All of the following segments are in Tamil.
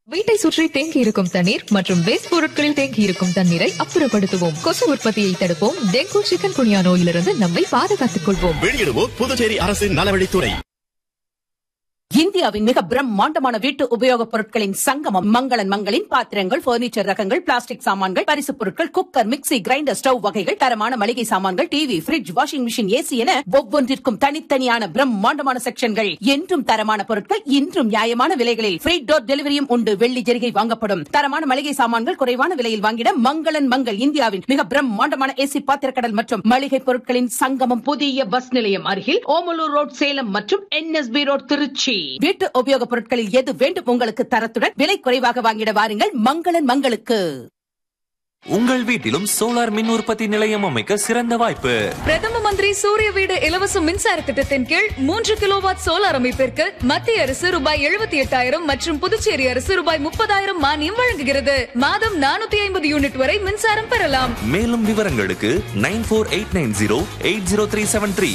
வீட்டை சுற்றி தேங்கி இருக்கும் தண்ணீர் மற்றும் வேஸ்ட் பொருட்களில் தேங்கி இருக்கும் தண்ணீரை அப்புறப்படுத்துவோம் கொசு உற்பத்தியை தடுப்போம் டெங்கு சிக்கன் குனியா நோயிலிருந்து நம்மை பாதுகாத்துக் கொள்வோம் வெளியிடுவோம் புதுச்சேரி அரசின் நலவழித்துறை இந்தியாவின் மிக பிரம்மாண்டமான வீட்டு உபயோகப் பொருட்களின் சங்கமம் மங்களன் மங்களின் பாத்திரங்கள் பர்னிச்சர் ரகங்கள் பிளாஸ்டிக் சாமான்கள் பரிசுப் பொருட்கள் குக்கர் மிக்ஸி கிரைண்டர் ஸ்டவ் வகைகள் தரமான மளிகை சாமான்கள் TV fridge washing machine AC என ஒவ்வொன்றிற்கும் தனித்தனியான பிரம்மாண்டமான செக்ஷன்கள் என்றும் தரமான பொருட்கள் இன்றும் நியாயமான விலைகளில் ஃப்ரீ டோர் டெலிவரியும் உண்டு வெள்ளி ஜெரிகை வாங்கப்படும் தரமான மளிகை சாமான்கள் குறைவான விலையில் வாங்கிட மங்களன் மங்கள் இந்தியாவின் மிக பிரம்மாண்டமான ஏசி பாத்திரக்கடல் மற்றும் மளிகை பொருட்களின் சங்கமம் புதிய பஸ் நிலையம் அருகில் ஓமலூர் ரோட் சேலம் மற்றும் என்எஸ்பி ரோட் திருச்சி வீட்டு உபயோகப் பொருட்களில் எது வேண்டும் உங்களுக்கு தரத்துடன் விலை குறைவாக வாங்கிட வாருங்கள் மங்களன் மங்களுக்கு உங்கள் வீட்டிலும் சோலார் மின் உற்பத்தி நிலையம் அமைக்க சிறந்த வாய்ப்பு பிரதம மந்திரி சூரிய வீடு இலவச மின்சார திட்டத்தின் கீழ் மூன்று கிலோவாட் சோலார் அமைப்பிற்கு மத்திய அரசு ரூபாய் எழுபத்தி எட்டாயிரம் மற்றும் புதுச்சேரி அரசு ரூபாய் முப்பதாயிரம் மானியம் வழங்குகிறது மாதம் நானூத்தி ஐம்பது யூனிட் வரை மின்சாரம் பெறலாம் மேலும் விவரங்களுக்கு nine four eight nine zero eight zero three seven three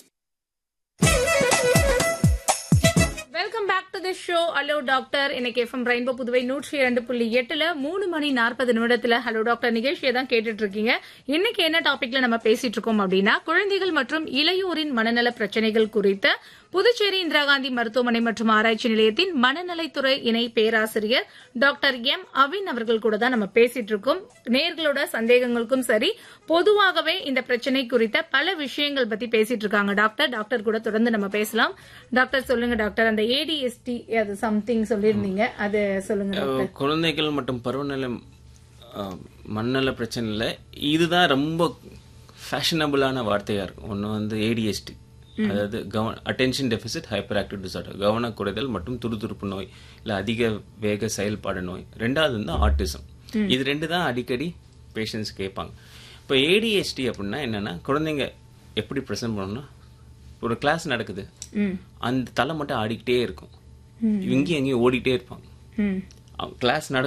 welcome back to the show hello doctor இன்னைக்கு எஃப்எம் ரெயின்போ புதுவை நூற்றி இரண்டு புள்ளி எட்டுல மூணு மணி நாற்பது நிமிடத்துல ஹலோ டாக்டர் நிகழ்ச்சியை தான் கேட்டுட்டு இருக்கீங்க இன்னைக்கு என்ன டாபிக்ல நம்ம பேசிட்டு இருக்கோம் அப்படின்னா குழந்தைகள் மற்றும் இளையோரின் மனநல பிரச்சனைகள் குறித்த புதுச்சேரி இந்திரா காந்தி மருத்துவமனை மற்றும் ஆராய்ச்சி நிலையத்தின் மனநலைத்துறை இணை பேராசிரியர் டாக்டர் எம் அவின் அவர்கள் கூட தான் நம்ம பேசிட்டு இருக்கோம் நேர்களோட சந்தேகங்களுக்கும் சரி பொதுவாகவே இந்த பிரச்சனை குறித்த பல விஷயங்கள் பத்தி பேசிட்டு இருக்காங்க டாக்டர் டாக்டர் கூட தொடர்ந்து நம்ம பேசலாம் டாக்டர் சொல்லுங்க டாக்டர் அந்த ஏடிஎஸ்டி அது சம்திங் சொல்லியிருந்தீங்க அது சொல்லுங்க டாக்டர் குழந்தைகள் மற்றும் பருவநிலை அஹ், மண்ணல பிரச்சனையில் இதுதான் ரொம்ப ஃபேஷனபிளான வார்த்தையாக இருக்கும் ஒன்று வந்து ஏடிஎஸ்டி அதாவது கவ attention deficit hyperactive disorder கவன குறைதல் மற்றும் துருதுருப்பு நோய் இல்லை அதிக வேக செயல்பாடு நோய் ரெண்டாவது வந்து ஆட்டிசம் இது ரெண்டு தான் அடிக்கடி பேஷண்ட்ஸ் கேட்பாங்க இப்போ ஏடிஎஸ்டி அப்படின்னா என்னன்னா குழந்தைங்க எப்படி ப்ரெசென்ட் பண்ணணும்னா ஒரு கிளாஸ் நடக்குது அந்த தலை மட்டும் ஆடிக்கிட்டே இருக்கும் இங்கேயும் எங்கேயும் ஓடிக்கிட்டே இருப்பாங்க கிளாஸ் நட